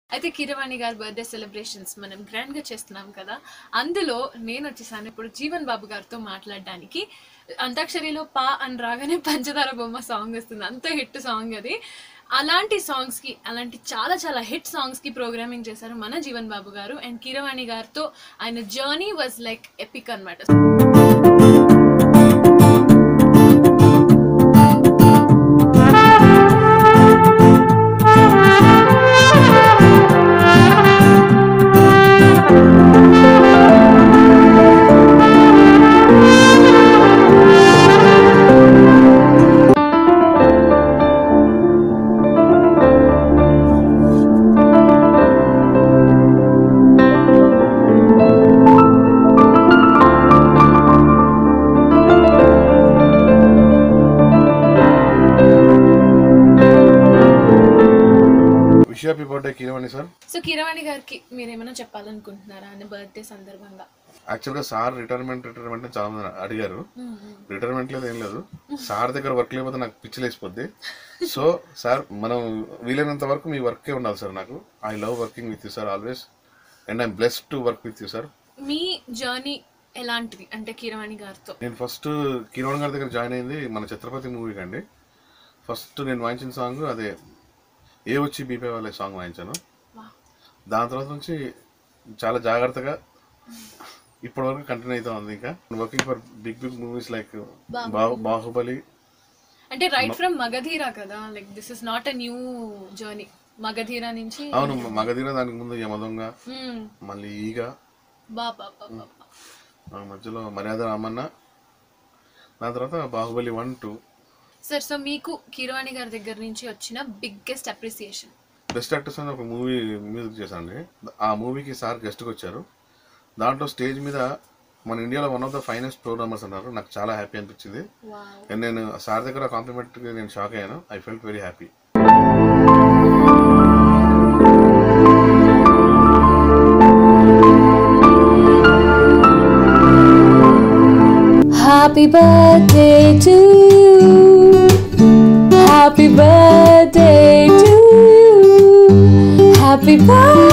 అయితే కీరవాణి గారి birthday celebrations మనం గ్రాండ్ గా చేస్తున్నాం కదా అందులో నేను వచ్చేసాను ఇప్పుడు జీవన్ బాబు గారితో మాట్లాడడానికి అంతాక్షరిలో పా అని రాగానే పంచదార బొమ్మ సాంగ్ వస్తుంది అంత హిట్ సాంగ్ అది అలాంటి సాంగ్స్ కి అలాంటి చాలా చాలా హిట్ సాంగ్స్ కి ప్రోగ్రామింగ్ చేశారు మన జీవన్ బాబు గారు అండ్ కీరవాణి గారితో ఆయన జర్నీ వాజ్ లైక్ ఎపిక్ అన్నమాట wish happy birthday Keeravani sir so Keeravani గారికి మీరు ఏమైనా చెప్పాలనుకుంటున్నారా ఆయన బర్త్డే సందర్భంగా యాక్చువల్గా సార్ రిటైర్మెంట్ రిటైర్మెంట్ అని చాలా మంది అడిగారు రిటైర్మెంట్ లేదు ఏం లేదు సార్ దగ్గర వర్క్ లేకపోతే నాకు పిచ్చిలేసిపోద్ది సో సార్ మనం వీలైనంత వరకు మీ వర్కే ఉండాలి సార్ నాకు I love working with you sir always and I'm blessed to work with you sir మీ జర్నీ ఎలాంటిది అంటే కీరవాణి గారితో నేను ఫస్ట్ కిరణ్ గారి దగ్గర జాయిన్ అయింది మన ఛత్రపతి మూవీకి అండి ఫస్ట్ నేను వాయించిన సాంగ్ అదే ఏ వచ్చి బీపే వాళ్ళే సాంగ్ వాయించాను Wow. దాని తర్వాత నుంచి చాలా జాగ్రత్తగా ఇప్పటి వరకు కంటిన్యూ అవుతా ఉంది ఇంకా working for big big movies like Baahubali అంటే రైట్ ఫ్రమ్ మగధీర కదా like this is not a new journey Magadheera నుంచి అవును మగధీర దానికి ముందు యమదొంగ మ్మ్. మళ్ళీ ఈగ బా బా బా బా బా. ఆ మధ్యలో మర్యాద రామన్న దాని తర్వాత Baahubali one two sir so మీకు కీరవాణి గారి దగ్గర నుంచి వచ్చిన బిగ్గెస్ట్ అప్రిసియేషన్ బెస్ట్ యాక్టర్స్ అని ఒక మూవీ మ్యూజిక్ చేశానండి ఆ మూవీకి సార్ గెస్ట్కి వచ్చారు దాంట్లో స్టేజ్ మీద మన ఇండియాలో one of the finest programmers అన్నారు నాకు చాలా హ్యాపీ అనిపించింది And నేను సార్ దగ్గర కాంప్లిమెంట్ నేను షాక్ అయ్యాను I felt very happy Happy birthday to you. Happy birthday to you. Happy birthday.